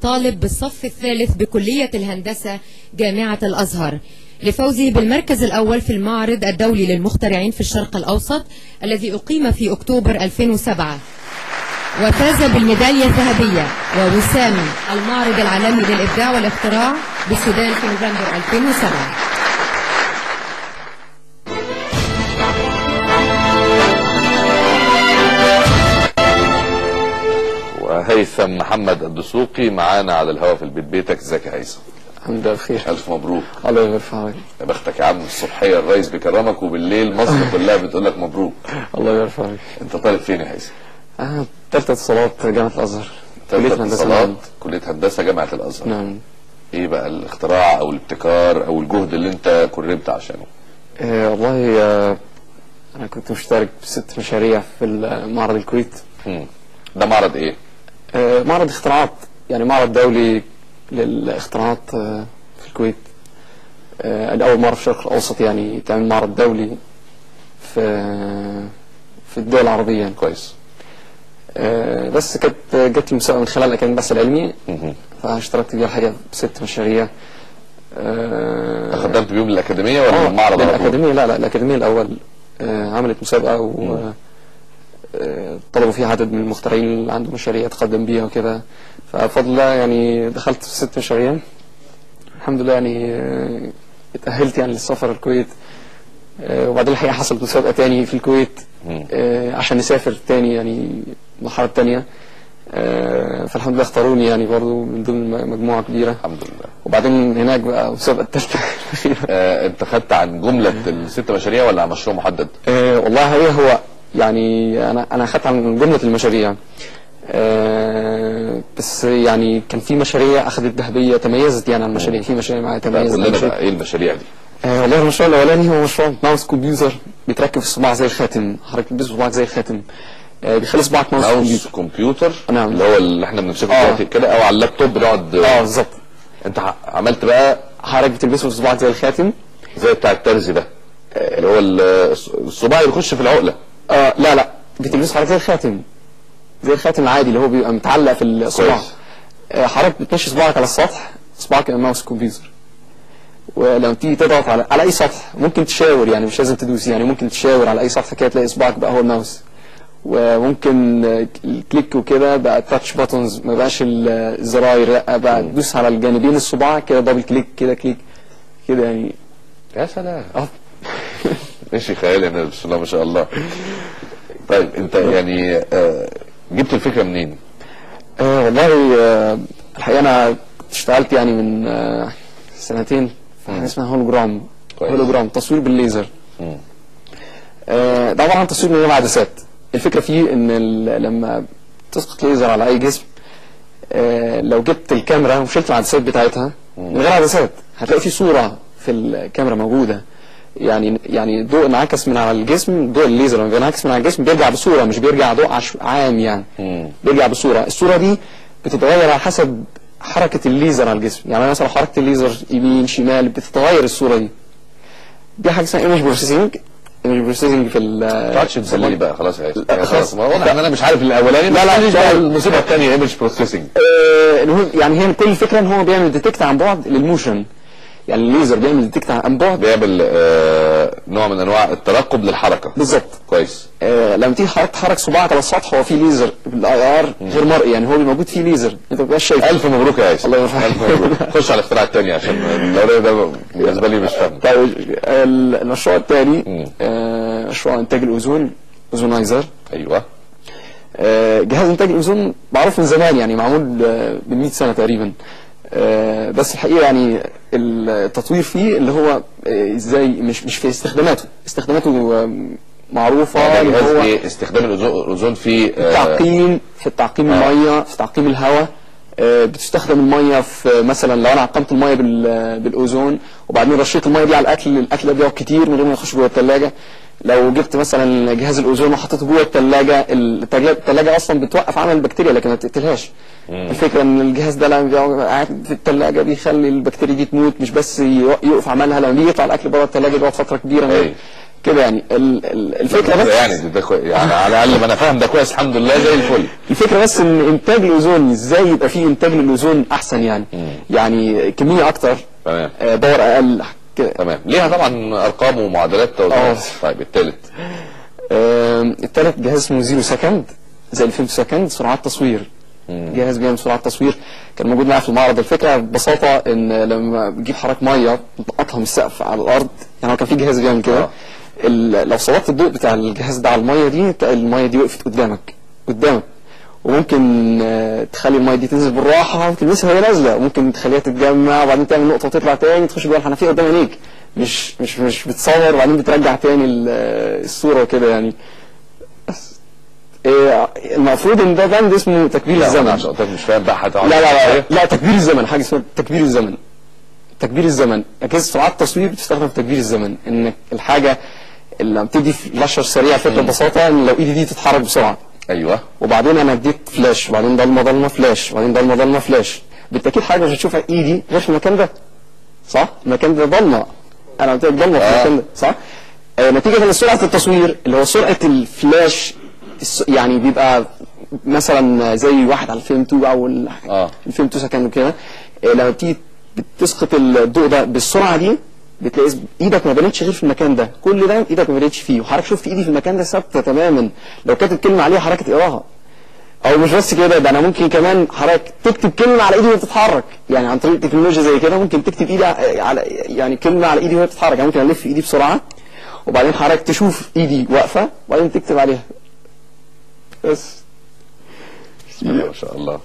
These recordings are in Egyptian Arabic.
طالب بالصف الثالث بكلية الهندسة جامعة الأزهر لفوزه بالمركز الأول في المعرض الدولي للمخترعين في الشرق الأوسط الذي أقيم في أكتوبر 2007 وفاز بالميدالية الذهبية ووسام المعرض العالمي للإبداع والاختراع بالسودان في نوفمبر 2007 وهيثم محمد الدسوقي معانا على الهواء في البيت بيتك ازيك يا هيثم الحمد لله بخير الف مبروك الله يبارك في حضرتك يا بختك يا عم الصبحيه الرئيس بيكرمك وبالليل مصر كلها بتقول لك مبروك الله يبارك في حضرتك انت طالب فين يا هيثم انا تالتة اتصالات جامعة الازهر كلية تالتة الهندسة اتصالات نعم. كليه هندسه جامعه الازهر نعم ايه بقى الاختراع او الابتكار او الجهد اللي انت كرمت عشانه آه والله آه انا كنت مشترك في ست مشاريع في معرض الكويت مم. ده معرض ايه آه معرض اختراعات يعني معرض دولي للاختراعات آه في الكويت آه اول مرة في الشرق الاوسط يعني تعمل معرض دولي في في الدول العربية يعني. كويس آه بس كانت جت لي مسابقة من خلال الأكاديمية البحث العلمي مهم. فاشتركت فيها الحقيقة بست مشاريع آه تقدمت بيهم للاكاديميه ولا آه، المعرض على طول الأكاديمية لا لا الأكاديمية الأول آه عملت مسابقة و آه، طلبوا فيها عدد من المخترعين اللي عندهم مشاريع يتقدم بيها وكده فبفضل الله يعني دخلت في ست مشاريع الحمد لله يعني آه، اتأهلت يعني للسفر الكويت آه، وبعدين الحقيقة حصلت مسابقة تاني في الكويت مم. آه، عشان نسافر تاني يعني مرحلة تانية آه، فالحمد لله اختاروني يعني برضو من ضمن مجموعة كبيرة الحمد لله وبعدين هناك بقى مسابقة التالتة الأخيرة آه انت خدت عن جمله الست مشاريع ولا عن مشروع محدد آه، والله هي هو يعني انا انا اخذت عن جمله المشاريع آه، بس يعني كان في مشاريع اخذت ذهبيه تميزت يعني عن المشاريع في مشاريع معايا بقى تميزت عن كلنا المشاريع. بقى ايه المشاريع دي آه والله المشروع الاولاني هو مشروع ماوس كمبيوتر بيتركب في الصباع زي الخاتم حضرتك بتلبس صباعك زي الخاتم آه بيخلي صباعك ماوس ماوس كمبيوتر كمبيوتر نعم. اللي هو اللي احنا بنمسكه آه. دلوقتي كده او على اللابتوب بنقعد اه بالظبط انت ع- عملت بقى حضرتك بتلبسه في صباعك زي الخاتم زي بتاع الترزي ده آه، اللي هو ال- الصباع اللي بيخش في العقله آه لا لا بتلبسه حضرتك زي الخاتم زي الخاتم العادي اللي هو بيبقى متعلق في الصباع كويس. آه، حضرتك بتمشي صباعك على السطح صباعك يبقى ماوس كمبيوتر ولما تيجي تضغط على على اي سطح ممكن تشاور يعني مش لازم تدوس يعني ممكن تشاور على اي سطح كده تلاقي صباعك بقى هو الماوس وممكن آه، الكليك وكده بقى تاتش باتونز ما بقاش ال- الزراير لا بقى تدوس على الجانبين الصباع كده دبل كليك كده كليك كده يعني يا سلام اه ماشي خيالي انا بسم الله ما شاء الله طيب انت يعني آه، جبت الفكره منين؟ آه والله آه الحقيقة أنا اشتغلت يعني من آه سنتين في حاجة اسمها هولوجرام كويس. هولوجرام تصوير بالليزر مم. آه ده عبارة عن تصوير من غير عدسات الفكرة فيه إن ال- لما تسقط ليزر على أي جسم آه لو جبت الكاميرا وشلت العدسات بتاعتها من غير عدسات هتلاقي في صورة في الكاميرا موجودة يعني يعني الضوء انعكس من على الجسم ضوء الليزر لما بينعكس من على الجسم بيرجع بصورة مش بيرجع ضوء عش... عام يعني مم. بيرجع بصورة الصورة دي بتتغير على حسب حركة الليزر على الجسم يعني مثلا لو حركة الليزر يمين شمال بتتغير الصورة دي دي حاجة اسمها ايمج بروسيسنج ايمج بروسيسنج في ال ما تقعدش تسليني بقى خلاص يا لا، يعني خلاص. خلاص ما واضح ان انا مش عارف الاولاني لا، لا، لا لا. لا المصيبه الثانيه ايمج بروسيسنج آه، المهم يعني هي كل الفكرة ان هو بيعمل ديتكت عن بعد للموشن يعني الليزر بيعمل ديتكت عن بعد بيعمل آه، نوع من انواع الترقب للحركه بالظبط كويس آه، لما تيجي حضرتك تحرك صباعك على السطح هو في ليزر بالاي ار غير مرئي يعني هو بيبقى موجود فيه ليزر انت ما بتبقاش شايفه الف مبروك يا ياسر الله يرفعك. الف مبروك خش على الاختراع الثاني عشان الاولاني ده بالنسبه لي مش فاهم طيب ال- المشروع الثاني مم. آه، مشروع انتاج الاوزون اوزونايزر ايوه آه، جهاز انتاج الاوزون معروف من زمان يعني معمول آه، من 100 سنه تقريبا آه، بس الحقيقه يعني التطوير فيه اللي هو آه، ازاي مش مش في استخداماته استخداماته آه، معروفه ده اللي جهاز هو ايه استخدام الأوزو- الاوزون في آه، تعقيم في تعقيم آه. الميه في تعقيم الهواء آه، بتستخدم الميه في مثلا لو انا عقمت الميه بال- بالاوزون وبعدين رشيت الميه دي على الاكل الاكل ده بيقعد كتير من غير ما يخش جوه الثلاجه لو جبت مثلا جهاز الاوزون وحطيته جوه الثلاجه الثلاجه اصلا بتوقف عمل البكتيريا لكن ما بتقتلهاش الفكره ان الجهاز ده لما بيقعد قاعد في الثلاجه بيخلي البكتيريا دي تموت مش بس يو- يقف عملها لما يجي يطلع الاكل بره الثلاجه بيقعد فتره كبيره أي. كده يعني ال- ال- الفكره بس يعني ده كوي... يعني على الاقل ما انا فاهم ده كويس الحمد لله زي الفل الفكره بس ان انتاج الاوزون ازاي يبقى فيه انتاج للاوزون احسن يعني يعني كميه اكتر تمام آه، باور اقل كده تمام ليها طبعا ارقام ومعادلات توزيعات آه. طيب الثالث آم، التالت جهاز اسمه زيرو سكند زي الفيمتو سكند سرعات تصوير جهاز بيعمل سرعات تصوير كان موجود معايا في المعرض الفكره ببساطه ان لما بتجيب حضرتك ميه تقطها من السقف على الارض يعني هو كان في جهاز بيعمل كده آه. ال- لو سلطت الضوء بتاع الجهاز ده على الميه دي تلاقي الميه دي وقفت قدامك قدامك وممكن آه، تخلي الميه دي تنزل بالراحه وتلمسها وهي نازله وممكن تخليها تتجمع وبعدين تعمل نقطه وتطلع تاني تخش جوه الحنفيه قدام عينيك مش مش مش بتصور وبعدين بترجع تاني ال- الصوره وكده يعني بس إيه، المفروض ان ده بند اسمه تكبير لا الزمن انا عشان قلت مش فاهم بقى هتقعد لا لا لا لا تكبير الزمن حاجه اسمها تكبير الزمن تكبير الزمن اجهزه سرعات التصوير بتستخدم في تكبير الزمن ان الحاجه اللي لما بتدي فلاشر سريع فكره ببساطه ان لو ايدي دي تتحرك بسرعه ايوه وبعدين انا اديت فلاش وبعدين ضلمه ضلمه فلاش وبعدين ضلمه ضلمه فلاش بالتاكيد حاجه مش هتشوفها ايدي غير في المكان ده صح المكان ده ضلمه انا قلت لك ضلمه في آه. المكان ده صح آه نتيجه لسرعه التصوير اللي هو سرعه الفلاش الس- يعني بيبقى مثلا زي واحد على الفيلم 2 او ال- آه. الفيلم 2 سكند وكده آه لما بتيجي بتسقط الضوء ده بالسرعه دي بتلاقي اس- ايدك ما بانتش غير في المكان ده كل ده ايدك ما بانتش فيه وحضرتك شفت ايدي في المكان ده ثابته تماما لو كاتب كلمه عليها حضرتك تقراها او مش بس كده ده انا ممكن كمان حضرتك تكتب كلمه على ايدي وهي بتتحرك يعني عن طريق تكنولوجيا زي كده ممكن تكتب ايدي ع- على يعني كلمه على ايدي وهي بتتحرك يعني ممكن الف ايدي بسرعه وبعدين حضرتك تشوف ايدي واقفه وبعدين تكتب عليها بس ما شاء الله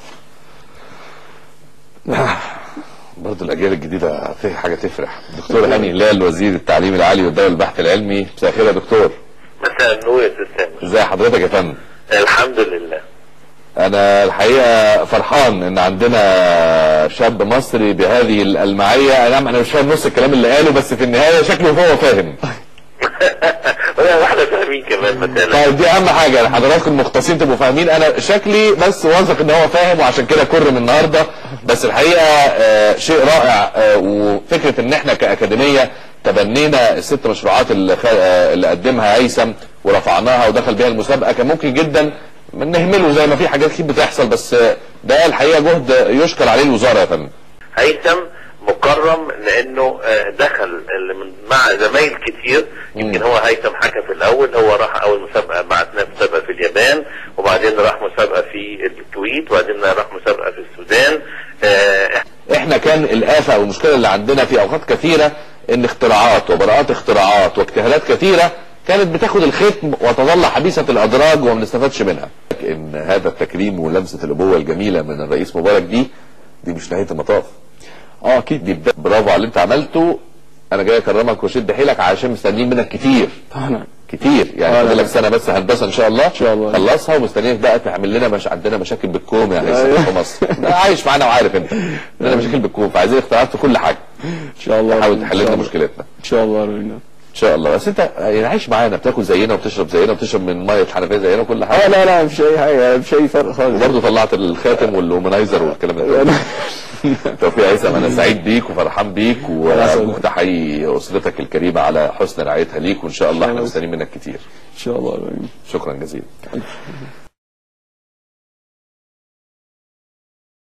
برضه الاجيال الجديده في حاجه تفرح دكتور هاني هلال وزير التعليم العالي والدولة البحث العلمي مساء الخير يا دكتور مساء النور يا استاذ سامي ازي حضرتك يا فندم الحمد لله انا الحقيقه فرحان ان عندنا شاب مصري بهذه الالمعيه اي نعم انا مش فاهم نص الكلام اللي قاله بس في النهايه شكله هو فاهم ولا احنا فاهمين كمان مثلا طيب دي اهم حاجه حضراتكم مختصين تبقوا فاهمين انا شكلي بس واثق ان هو فاهم وعشان كده كرم النهارده بس الحقيقه آه شيء رائع آه وفكره ان احنا كاكاديميه تبنينا الست مشروعات اللي, خ... آه اللي قدمها هيثم ورفعناها ودخل بيها المسابقه كان ممكن جدا نهمله زي ما في حاجات كتير بتحصل بس آه ده الحقيقه جهد يشكر عليه الوزاره يا فندم هيثم مكرم لانه آه، دخل ال- من- مع زمايل كتير يمكن هو هيثم حكى في الاول هو راح اول مسابقه بعتناه مسابقه في اليابان وبعدين راح مسابقه في الكويت وبعدين راح مسابقه في السودان آه، احنا كان الآفة او المشكلة اللي عندنا في اوقات كثيرة ان اختراعات وبراءات اختراعات واجتهادات كثيرة كانت بتاخد الختم وتظل حبيسة الادراج وما بنستفادش منها ان هذا التكريم ولمسة الابوة الجميلة من الرئيس مبارك دي دي مش نهاية المطاف اه اكيد دي بداية برافو على اللي انت عملته انا جاي اكرمك واشد حيلك عشان مستنيين منك كتير طبعا كتير يعني آه، فاضل لا. لك سنه بس هندسه ان شاء الله ان شاء الله. خلصها ومستنيك بقى تعمل لنا مش عندنا مشاكل بالكوم يا هيثم أيوة. في مصر ده عايش معانا وعارف انت عندنا مشاكل بالكوم فعايزين اختراعات في كل حاجه ان شاء الله حاول إن تحل شاء لنا الله. مشكلتنا ان شاء الله ربنا ان شاء الله بس انت يعني عايش معانا بتاكل زينا وبتشرب زينا وبتشرب من ميه الحنفيه زينا وكل اه حاجه لا لا مفيش اي حاجه مفيش اي فرق خالص وبرضه طلعت الخاتم والهومنايزر والكلام ده توفيق يا هيثم انا سعيد بيك وفرحان بيك وارجوك تحيي اسرتك الكريمه على حسن رعايتها ليك وان شاء الله احنا مستنيين منك كتير ان شاء الله ربنا شكرا جزيلا